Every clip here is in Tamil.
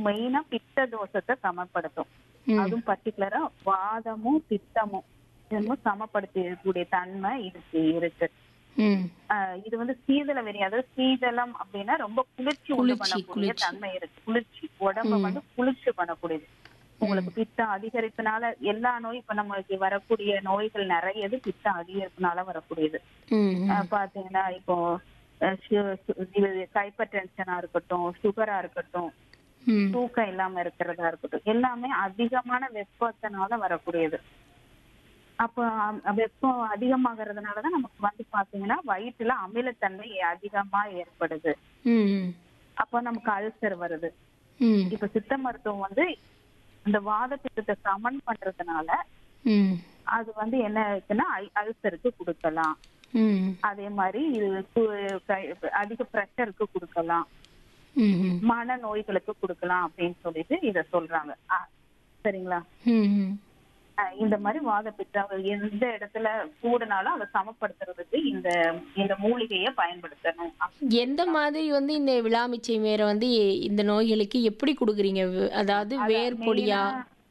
மெயினா பித்த தோஷத்தை சமப்படுத்தும் ம். அதுவும் பர்டிகுலரா வாதமும் பித்தமும் இதுவும் சமப்படுத்தக்கூடிய தன்மை இதுக்கு இருக்கு ம் ஆஹ் இது வந்து சீதள வெறி அதாவது சீதளம் அப்படின்னா ரொம்ப குளிர்ச்சி உண்டு குளிர்ச்சி, பண்ணக்கூடிய குளிர்ச்சி. தன்மை இருக்கு குளிர்ச்சி உடம்ப வந்து குளிர்ச்சி பண்ணக்கூடியது உங்களுக்கு பித்தம் அதிகரிப்புனால எல்லா நோய் இப்ப நம்மளுக்கு வரக்கூடிய நோய்கள் நிறைய இது பித்தம் அதிகரிப்புனால வரக்கூடியது ம் ம். ஆஹ் பாத்தீங்கன்னா இப்போ ஹைப்பர் டென்ஷனா இருக்கட்டும் சுகரா இருக்கட்டும் ம் தூக்கம் இல்லாம இருக்கிறதா இருக்கட்டும் எல்லாமே அதிகமான வெப்பத்தினால வரக்கூடியது அப்போ அம்- வெப்பம் அதிகமாகறதுனாலதான் நமக்கு வந்து பாத்தீங்கன்னா வயிற்றுல அமிலத்தன்மை அதிகமா ஏற்படுது ம் ம். அப்போ நமக்கு அல்சர் வருது ம் இப்ப சித்த மருத்துவம் வந்து இந்த வாத பித்தத்தை சமன் பண்றதுனால ம் அது வந்து என்ன இருக்குன்னா அல்- அல்சருக்கு கொடுக்கலாம் ம் அதே மாதிரி இது கு- கை- அதிக ப்ரெஷருக்கு கொடுக்கலாம் ம் ம் மன நோய்களுக்கு கொடுக்கலாம் அப்படின்னு சொல்லிட்டு இத சொல்றாங்க ஆ, சரிங்களா ம் ம் அஹ் இந்த மாதிரி வாத பித்தம் எந்த இடத்துல கூடுனாலும் அதை சமப்படுத்துறதுக்கு இந்த இந்த மூலிகையை பயன்படுத்தணும் எந்த மாதிரி வந்து இந்த விழாமிச்சை வேரை வந்து எ- இந்த நோய்களுக்கு எப்படி கொடுக்குறீங்க வே- அதாவது வேர் பொடியா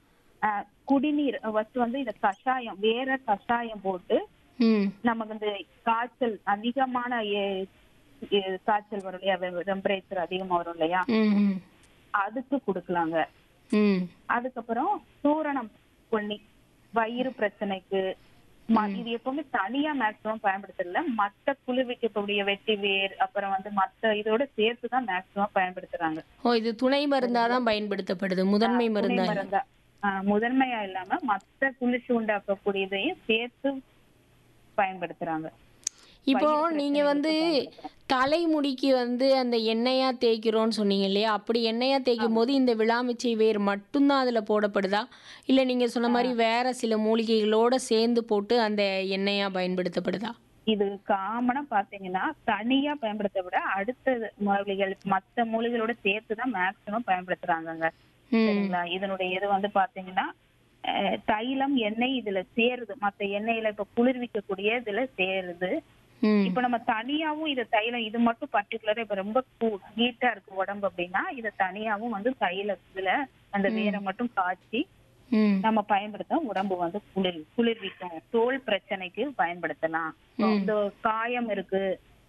அஹ் குடிநீர் ஃபர்ஸ்ட் வந்து இந்த கஷாயம் வேற கஷாயம் போட்டு ம் நமக்கு இந்த காய்ச்சல் அதிகமான ஏ- ஏ- காய்ச்சல் வரும் இல்லையா டெம்பரேச்சர் அதிகமா வரும் இல்லையா ம் ம் அதுக்கு கொடுக்கலாங்க ம் அதுக்கப்புறம் சூரணம் பண்ணி வயிறு பிரச்சனைக்கு ம- இது எப்பவுமே தனியா மேக்ஸிமம் பயன்படுத்தல மத்த குளிர்விக்கக்கூடிய வெட்டி வேர் அப்புறம் வந்து மத்த இதோட சேர்த்து தான் மேக்ஸிமம் பயன்படுத்துறாங்க ஓ இது துணை மருந்தா தான் பயன்படுத்தப்படுது முதன்மை துணை மருந்தா இல்ல. மருந்தா ஆஹ் முதன்மையா இல்லாம மத்த குளிர்ச்சி உண்டாக்கக்கூடியதையும் சேர்த்து பயன்படுத்துறாங்க இப்போ வயிறு நீங்க வந்து தலைமுடிக்கு வந்து அந்த எண்ணெயா தேய்க்கிறோம்னு சொன்னீங்க இல்லையா அப்படி எண்ணெயா தேய்க்கும் போது இந்த விழாமிச்சை வேர் மட்டும்தான் அதுல போடப்படுதா இல்ல நீங்க சொன்ன மாதிரி வேற சில மூலிகைகளோட சேர்ந்து போட்டு அந்த எண்ணெயா பயன்படுத்தப்படுதா இது காமனா பாத்தீங்கன்னா தனியா பயன்படுத்த விட அடுத்த மூலிகைகள் மத்த மூலிகளோட சேர்த்து தான் மேக்சிமம் பயன்படுத்துறாங்கங்க ம் சரிங்களா இதனுடைய இது வந்து பாத்தீங்கன்னா அஹ், தைலம் எண்ணெய் இதுல சேருது மத்த எண்ணெயில இப்ப குளிர்விக்கக்கூடிய இதுல சேருது ம் இப்ப நம்ம தனியாவும் இத தைலம் இது மட்டும் பர்டிகுலரா இப்ப ரொம்ப ஹீட்டா இருக்கு உடம்பு அப்படின்னா இத தனியாவும் வந்து தைலத்துல அந்த வேரை மட்டும் காய்ச்சி ம் நம்ம பயன்படுத்த உடம்பு வந்து குளிர் குளிர்விக்கும் தோல் பிரச்சனைக்கு பயன்படுத்தலாம் இந்த காயம் இருக்கு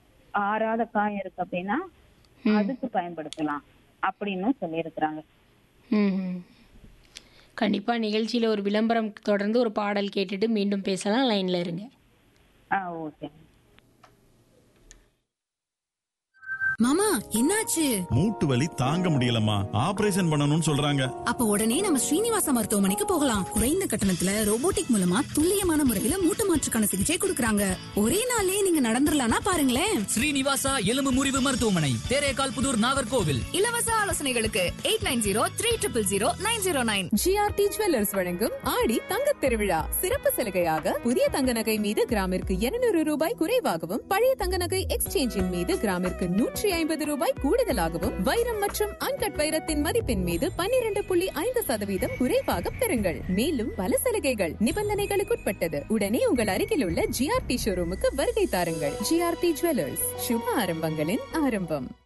ஆறாத காயம் இருக்கு அப்படின்னா அதுக்கு பயன்படுத்தலாம் அப்படின்னு சொல்லியிருக்கிறாங்க ம் ம். கண்டிப்பா நிகழ்ச்சியில ஒரு விளம்பரம் தொடர்ந்து ஒரு பாடல் கேட்டுட்டு மீண்டும் பேசலாம் லைன்ல இருங்க ஆ ஓகே மாமா என்னாச்சு மூட்டு வலி தாங்க முடியலம்மா ஆபரேஷன் பண்ணணும்னு சொல்றாங்க அப்ப உடனே நம்ம ஸ்ரீனிவாச மருத்துவமனைக்கு போகலாம் குறைந்த கட்டணத்துல ரோபோட்டிக் மூலமா துல்லியமான முறையில மூட்டு மாற்றுக்கான சிகிச்சை கொடுக்கறாங்க ஒரே நாள்லயே நீங்க நடந்துடலாம்னா பாருங்களேன் ஸ்ரீனிவாசா எலும்பு முறிவு மருத்துவமனை தேரேகால் புதூர் நாகர்கோவில் இலவச ஆலோசனைகளுக்கு eight nine zero three triple zero nine zero nine GRT jewellers வழங்கும் ஆடி தங்க திருவிழா சிறப்பு சலுகையாக புதிய தங்க நகை மீது கிராமிற்கு 200 ரூபாய் குறைவாகவும் பழைய தங்க நகை எக்ஸ்சேஞ்சின் மீது கிராமிற்கு நூற்றி ஐம்பது ரூபாய் கூடுதலாகவும் வைரம் மற்றும் அன்கட் வைரத்தின் மதிப்பின் மீது 12.5% புள்ளி ஐந்து சதவீதம் குறைவாக பெறுங்கள் மேலும் பல சலுகைகள் நிபந்தனைகளுக்குட்பட்டது உடனே உங்கள் அருகில் உள்ள ஜிஆர்டி ஷோரூமுக்கு வருகை தாருங்கள் ஜிஆர்டி ஜுவல்லர்ஸ் சுப ஆரம்பங்களின் ஆரம்பம்